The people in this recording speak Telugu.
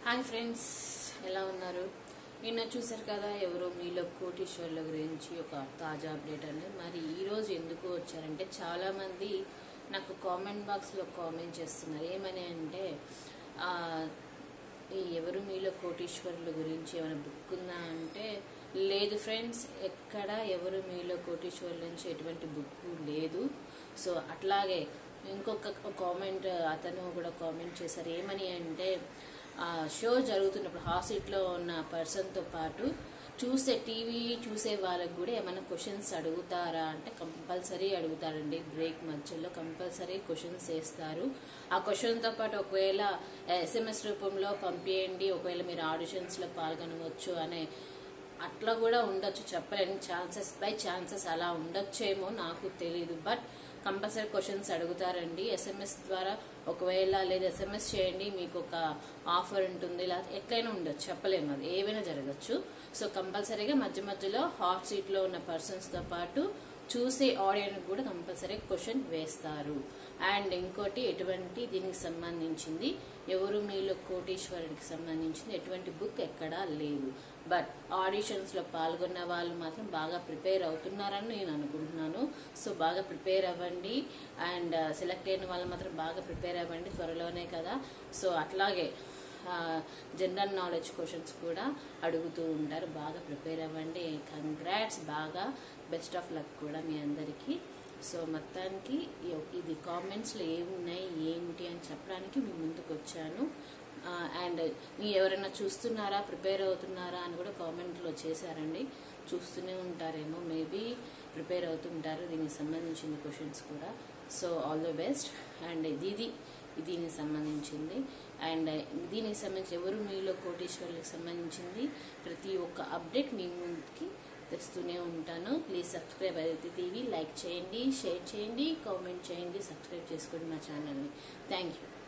హాయ్ ఫ్రెండ్స్ ఎలా ఉన్నారు నిన్న చూశారు కదా ఎవరో మీలో కోటీశ్వర్ల గురించి ఒక తాజా అప్డేట్ అని మరి ఈ రోజు ఎందుకు వచ్చారంటే చాలా మంది నాకు కామెంట్ బాక్స్ లో కామెంట్ చేస్తున్నారు ఏమని అంటే ఆ, ఈ ఎవరు మీలో కోటీశ్వరుల గురించి ఏమైనా బుక్ ఉందా అంటే లేదు ఫ్రెండ్స్ ఎక్కడ ఎవరు మీలో కోటీశ్వరుల నుంచి ఎటువంటి బుక్ లేదు సో అట్లాగే ఇంకొక కామెంట్ అతను కూడా కామెంట్ చేశారు ఏమని అంటే ఆ షో జరుగుతున్నప్పుడు హాఫ్ సీట్లో ఉన్న పర్సన్తో పాటు చూసే టీవీ చూసే వాళ్ళకి కూడా ఏమైనా క్వశ్చన్స్ అడుగుతారా అంటే కంపల్సరీ అడుగుతారండి బ్రేక్ మధ్యలో కంపల్సరీ క్వశ్చన్స్ వేస్తారు ఆ క్వశ్చన్తో పాటు ఒకవేళ ఎస్ఎంఎస్ రూపంలో పంపించండి ఒకవేళ మీరు ఆడిషన్స్లో పాల్గొనవచ్చు అనే అట్లా కూడా ఉండొచ్చు చెప్పలేని ఛాన్సెస్ బై ఛాన్సెస్ అలా ఉండొచ్చేమో నాకు తెలియదు బట్ కంపల్సరీ క్వశ్చన్స్ అడుగుతారండి ఎస్ఎంఎస్ ద్వారా ఒకవేళ లేదా ఎస్ఎంఎస్ చేయండి మీకు ఒక ఆఫర్ ఉంటుంది లేదా ఎట్లయినా ఉండొచ్చు చెప్పలేము అది ఏవైనా జరగచ్చు సో కంపల్సరీగా మధ్య మధ్యలో హాట్ సీట్లో ఉన్న పర్సన్స్తో పాటు చూసే ఆడియన్స్ కూడా కంపల్సరీ క్వశ్చన్ వేస్తారు అండ్ ఇంకోటి ఎటువంటి దీనికి సంబంధించింది ఎవరు మీలో కోటీశ్వరుడికి సంబంధించింది ఎటువంటి బుక్ ఎక్కడా లేదు బట్ ఆడిషన్స్ లో పాల్గొన్న వాళ్ళు మాత్రం బాగా ప్రిపేర్ అవుతున్నారని నేను అనుకుంటున్నాను సో బాగా ప్రిపేర్ అవ్వండి అండ్ సెలెక్ట్ అయిన వాళ్ళు మాత్రం బాగా ప్రిపేర్ అవ్వండి త్వరలోనే కదా సో అట్లాగే జనరల్ నాలెడ్జ్ క్వశ్చన్స్ కూడా అడుగుతూ ఉంటారు బాగా ప్రిపేర్ అవ్వండి కంగ్రాట్స్ బాగా బెస్ట్ ఆఫ్ లక్ కూడా మీ అందరికీ సో మొత్తానికి ఇ- ఇది కామెంట్స్లో ఏమున్నాయి ఏంటి అని చెప్పడానికి మీ ముందుకు వచ్చాను అండ్ మీ ఎవరైనా చూస్తున్నారా ప్రిపేర్ అవుతున్నారా అని కూడా కామెంట్లో చేశారండి చూస్తూనే ఉంటారేమో మేబీ ప్రిపేర్ అవుతుంటారు దీనికి సంబంధించిన క్వశ్చన్స్ కూడా so all the best and ఇది దీనికి సంబంధించింది అండ్ దీనికి సంబంధించి ఎవరు మీలో కోటేశ్వర్లకు సంబంధించింది ప్రతి ఒక్క అప్డేట్ మీ ముందుకి తెస్తూనే ఉంటాను ప్లీజ్ సబ్స్క్రైబ్ అయితే టీవీ లైక్ చేయండి షేర్ చేయండి కామెంట్ చేయండి సబ్స్క్రైబ్ చేసుకోండి మా ఛానల్ని థ్యాంక్ యూ